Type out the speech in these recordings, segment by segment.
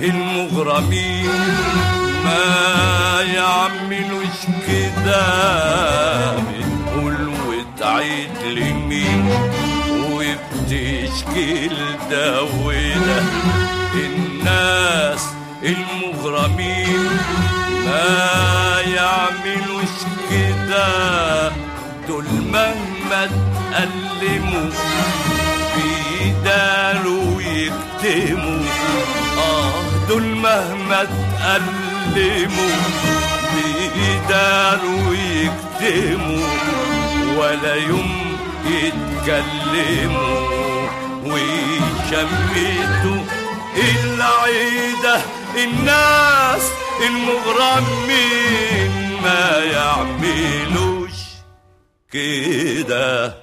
المغرمين ما يعملوش كده بتقول وتعيد لمين وبتشكي ده وده الناس المغرمين ما يعملوش كده دول مهما تألموا بيداروا ويكتموا آه دول مهما تألموا بيداروا ويكتموا ولا يوم يتكلموا ويشمتوا العيدة الناس المغرمين ما يعملوش كده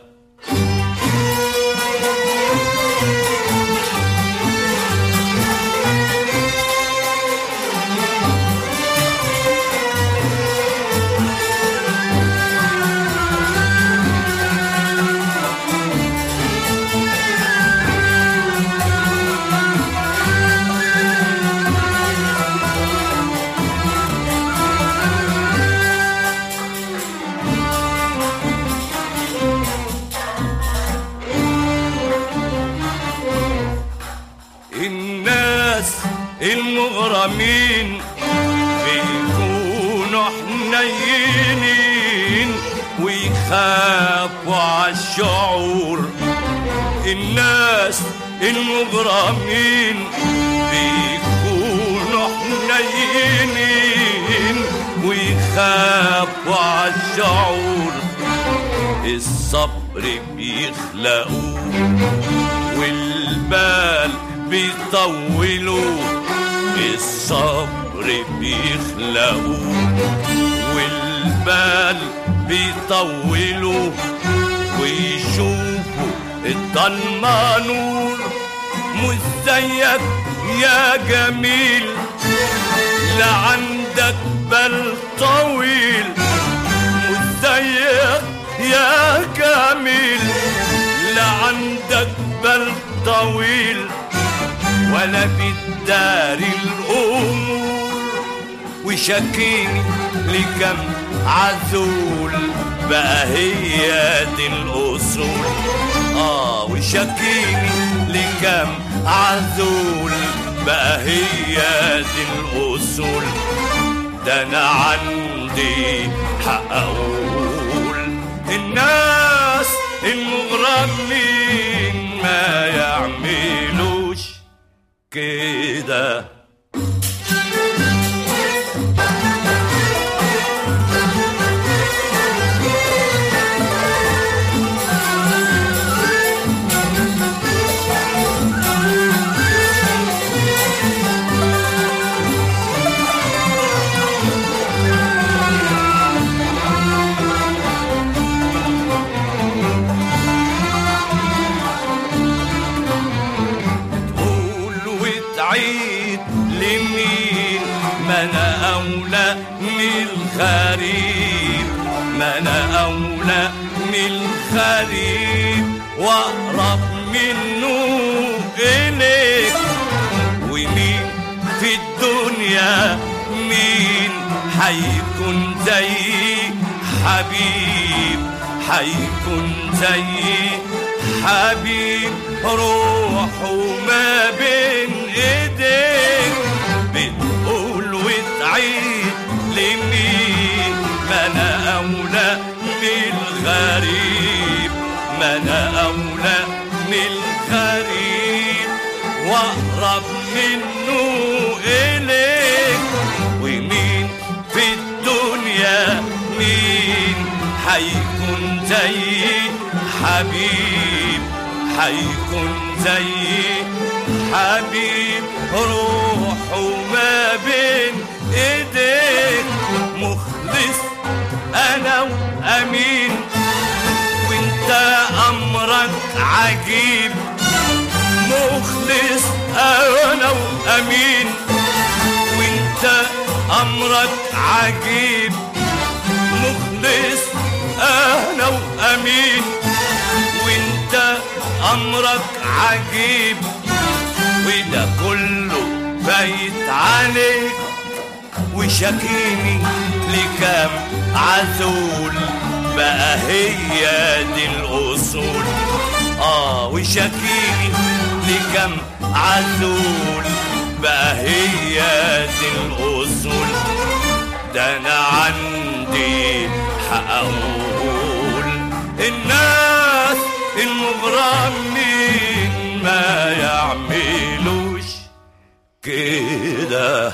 الناس المغرمين بيكونوا حنينين ويخافوا عالشعور الناس المغرمين بيكونوا حنينين ويخافوا عالشعور الصبر بيخلقوه والبال بيطولوا الصبر بيخلقوا والبال بيطولوا ويشوفوا الضلمة نور مش زيك يا جميل لا عندك بال طويل مش زيك يا جميل لا عندك بال طويل ولا بتداري الأمور وشاكيني لكم عزول بقى هي دي الأصول آه وشاكيني لكم عزول بقى هي دي الأصول ده أنا عندي حق أقول الناس المغرمين ما يعملوش كده تقول وتعيد لمين ما انا اولى من الغريب ما انا اولى من الغريب واقرب منه اليك ومين في الدنيا مين حيكون زي حبيب حيكون زي حبيب روحه ما بين ايديك بتقول وتعيد لمين ما انا اولى من الغريب ما انا اولى من الغريب واقرب منه اليك ومين في الدنيا مين حيكون زي حبيب حيكون زي حبيب روحه ما بين ايديك مخلص انا وامين وانت امرك عجيب مخلص انا وامين وانت امرك عجيب مخلص انا وامين وانت امرك عجيب وده كله فايت عليك وشاكيني لكام عزول بقى هي دي الأصول آه وشاكيني لكام عزول بقى هي دي الأصول ده أنا عندي حق أقول الناس المغرمين ما يعملوش كده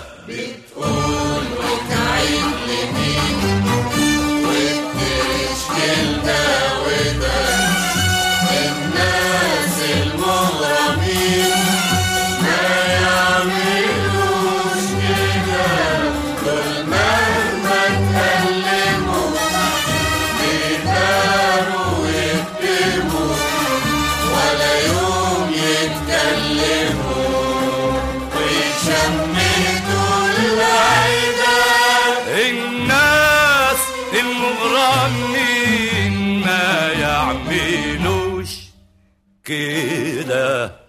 الناس المغرمين ما يعملوش كده